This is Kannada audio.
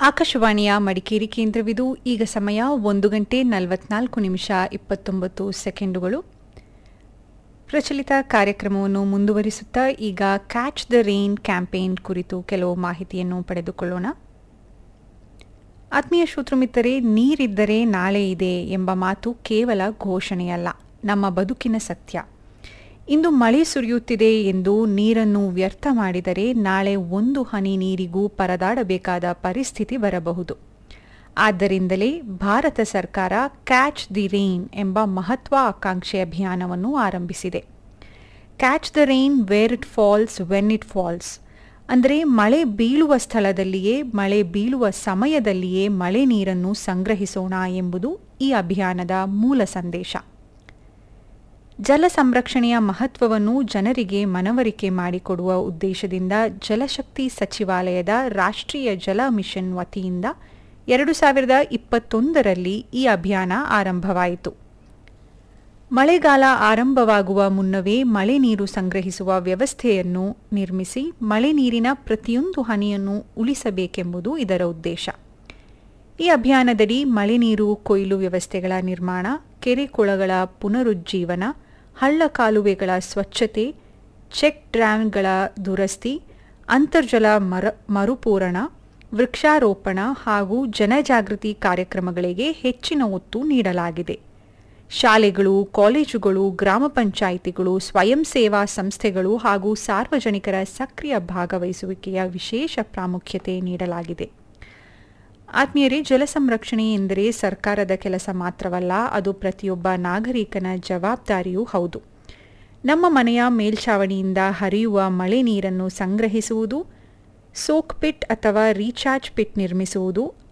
ಆಕಾಶವಾಣಿಯ ಮಡಿಕೇರಿ ಕೇಂದ್ರವಿದು ಈಗ ಸಮಯ ಒಂದು ಗಂಟೆ ನಲವತ್ನಾಲ್ಕು ನಿಮಿಷ ಇಪ್ಪತ್ತೊಂಬತ್ತು ಸೆಕೆಂಡುಗಳು ಪ್ರಚಲಿತ ಕಾರ್ಯಕ್ರಮವನ್ನು ಮುಂದುವರಿಸುತ್ತಾ ಈಗ ಕ್ಯಾಚ್ ದ ರೈನ್ ಕ್ಯಾಂಪೇನ್ ಕುರಿತು ಕೆಲವು ಮಾಹಿತಿಯನ್ನು ಪಡೆದುಕೊಳ್ಳೋಣ ಆತ್ಮೀಯ ಶ್ರೋತೃಮಿತ್ತರೇ ನೀರಿದ್ದರೆ ನಾಳೆ ಇದೆ ಎಂಬ ಮಾತು ಕೇವಲ ಘೋಷಣೆಯಲ್ಲ ನಮ್ಮ ಬದುಕಿನ ಸತ್ಯ ಇಂದು ಮಳೆ ಸುರಿಯುತ್ತಿದೆ ಎಂದು ನೀರನ್ನು ವ್ಯರ್ಥ ಮಾಡಿದರೆ ನಾಳೆ ಒಂದು ಹನಿ ನೀರಿಗೂ ಪರದಾಡಬೇಕಾದ ಪರಿಸ್ಥಿತಿ ಬರಬಹುದು ಆದ್ದರಿಂದಲೇ ಭಾರತ ಸರ್ಕಾರ ಕ್ಯಾಚ್ ದಿ ರೈನ್ ಎಂಬ ಮಹತ್ವಾಕಾಂಕ್ಷೆ ಅಭಿಯಾನವನ್ನು ಆರಂಭಿಸಿದೆ catch the rain where it falls when it falls ಅಂದರೆ ಮಳೆ ಬೀಳುವ ಸ್ಥಳದಲ್ಲಿಯೇ ಮಳೆ ಬೀಳುವ ಸಮಯದಲ್ಲಿಯೇ ಮಳೆ ನೀರನ್ನು ಸಂಗ್ರಹಿಸೋಣ ಎಂಬುದು ಈ ಅಭಿಯಾನದ ಮೂಲ ಸಂದೇಶ ಜಲ ಸಂರಕ್ಷಣೆಯ ಮಹತ್ವವನ್ನು ಜನರಿಗೆ ಮನವರಿಕೆ ಮಾಡಿಕೊಡುವ ಉದ್ದೇಶದಿಂದ ಜಲಶಕ್ತಿ ಸಚಿವಾಲಯದ ರಾಷ್ಟ್ರೀಯ ಜಲ ಮಿಷನ್ ವತಿಯಿಂದ ಎರಡು ಸಾವಿರದ ಇಪ್ಪತ್ತೊಂದರಲ್ಲಿ ಈ ಅಭಿಯಾನ ಆರಂಭವಾಯಿತು ಮಳೆಗಾಲ ಆರಂಭವಾಗುವ ಮುನ್ನವೇ ಮಳೆ ನೀರು ಸಂಗ್ರಹಿಸುವ ವ್ಯವಸ್ಥೆಯನ್ನು ನಿರ್ಮಿಸಿ ಮಳೆ ನೀರಿನ ಪ್ರತಿಯೊಂದು ಹನಿಯನ್ನು ಉಳಿಸಬೇಕೆಂಬುದು ಇದರ ಉದ್ದೇಶ ಈ ಅಭಿಯಾನದಡಿ ಮಳೆ ನೀರು ಕೊಯ್ಲು ವ್ಯವಸ್ಥೆಗಳ ನಿರ್ಮಾಣ ಕೆರೆ ಕೊಳಗಳ ಪುನರುಜ್ಜೀವನ ಹಳ್ಳ ಕಾಲುವೆಗಳ ಸ್ವಚ್ಛತೆ ಚೆಕ್ ಡ್ಯಾಮ್ಗಳ ದುರಸ್ತಿ ಅಂತರ್ಜಲ ಮರ ಮರುಪೂರಣ ವೃಕ್ಷಾರೋಪಣ ಹಾಗೂ ಜನಜಾಗೃತಿ ಕಾರ್ಯಕ್ರಮಗಳಿಗೆ ಹೆಚ್ಚಿನ ಒತ್ತು ನೀಡಲಾಗಿದೆ ಶಾಲೆಗಳು ಕಾಲೇಜುಗಳು ಗ್ರಾಮ ಪಂಚಾಯಿತಿಗಳು ಸ್ವಯಂ ಸೇವಾ ಸಂಸ್ಥೆಗಳು ಹಾಗೂ ಸಾರ್ವಜನಿಕರ ಸಕ್ರಿಯ ಭಾಗವಹಿಸುವಿಕೆಯ ವಿಶೇಷ ಪ್ರಾಮುಖ್ಯತೆ ನೀಡಲಾಗಿದೆ ಆತ್ಮೀಯರೇ ಜಲ ಸಂರಕ್ಷಣೆ ಎಂದರೆ ಸರ್ಕಾರದ ಕೆಲಸ ಮಾತ್ರವಲ್ಲ ಅದು ಪ್ರತಿಯೊಬ್ಬ ನಾಗರಿಕನ ಜವಾಬ್ದಾರಿಯೂ ಹೌದು ನಮ್ಮ ಮನೆಯ ಮೇಲ್ಛಾವಣಿಯಿಂದ ಹರಿಯುವ ಮಳೆ ನೀರನ್ನು ಸಂಗ್ರಹಿಸುವುದು ಸೋಕ್ ಪಿಟ್ ಅಥವಾ ರೀಚಾರ್ಜ್ ಪಿಟ್ ನಿರ್ಮಿಸುವುದು